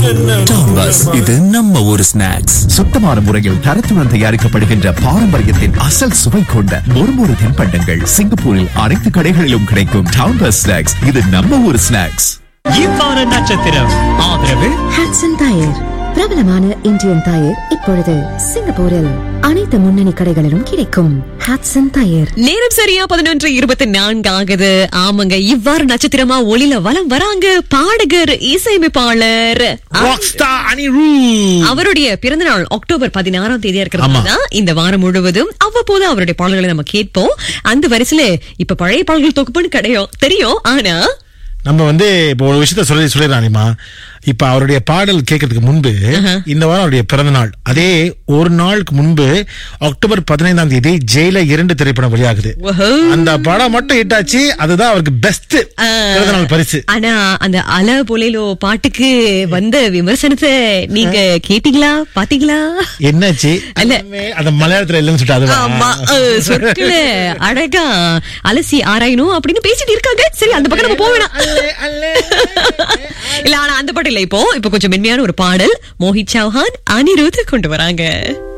Town bus இது நம்ம ஒரு ஸ்நாக்ஸ் சுத்தமான முறையில் தரத்துடன் தயாரிக்கப்படுகின்ற பாரம்பரியத்தின் அசல் சுவை கொண்ட மொறுமொறு தின்பண்டங்கள் சிங்கப்பூரில் அனைத்து கடைகளிலும் கிடைக்கும் டவுன் பஸ் ஸ்நாக்ஸ் இது நம்ம ஒரு ஸ்நாக்ஸ் இவ்வார நட்சத்திரம் ஆதரவு ஹாட்சன் டயர் பிரபலமான இந்தியன் டயர் இப்பொழுது சிங்கப்பூரில் அனைத்து முன்னணி கடைகளிலும் கிடைக்கும் ஹாட்சன் டயர் நேரம் சரியா பதினொன்று இருபத்தி நான்கு ஆகுது ஆமாங்க இவ்வாறு நட்சத்திரமா ஒளில வலம் வராங்க பாடகர் இசையமைப்பாளர் ராக்ஸ்டார் அனிரு அவருடைய பிறந்த நாள் அக்டோபர் பதினாறாம் தேதியா இருக்கிறது இந்த வாரம் முழுவதும் அவ்வப்போது அவருடைய பாடல்களை நம்ம கேட்போம் அந்த வரிசையில இப்ப பழைய பாடல்கள் தொகுப்புன்னு கிடையும் தெரியும் ஆனா நம்ம வந்து இப்போ ஒரு விஷயத்த சொல்லி சொல்லிடுறானிமா இப்ப அவருடைய பாடல் கேட்கறதுக்கு முன்பு இந்த வாரம் அவருடைய பிறந்த நாள் அதே ஒரு நாளுக்கு முன்பு அக்டோபர் பதினைந்தாம் தேதி ஜெயில இரண்டு திரைப்படம் வெளியாகுது ஓஹோ. அந்த படம் மட்டும் ஹிட் ஆச்சு அதுதான் அவருக்கு பெஸ்ட் ஆ. பிறந்த நாள் பரிசு ஆனா அந்த அல பொலையிலோ பாட்டுக்கு வந்த விமர்சனத்தை நீங்க கேட்டீங்களா பாத்தீங்களா என்னாச்சு அல்ல. எல்லாமே அந்த மலையாளத்துல இல்லைன்னு சொல்லிட்டு ஆமா அதுவா அஹ், சொற்கள அழகா அலசி ஆராயணும் அப்படின்னு பேசிட்டு இருக்காங்க சரி அந்த பக்கம் நம்ம போக வேணாம் இல்ல ஆனா அந்த பாட்டு இல்ல இப்போ இப்போ கொஞ்சம் மென்மையான ஒரு பாடல் மோஹித் சௌஹான் அனிருத் கொண்டு வராங்க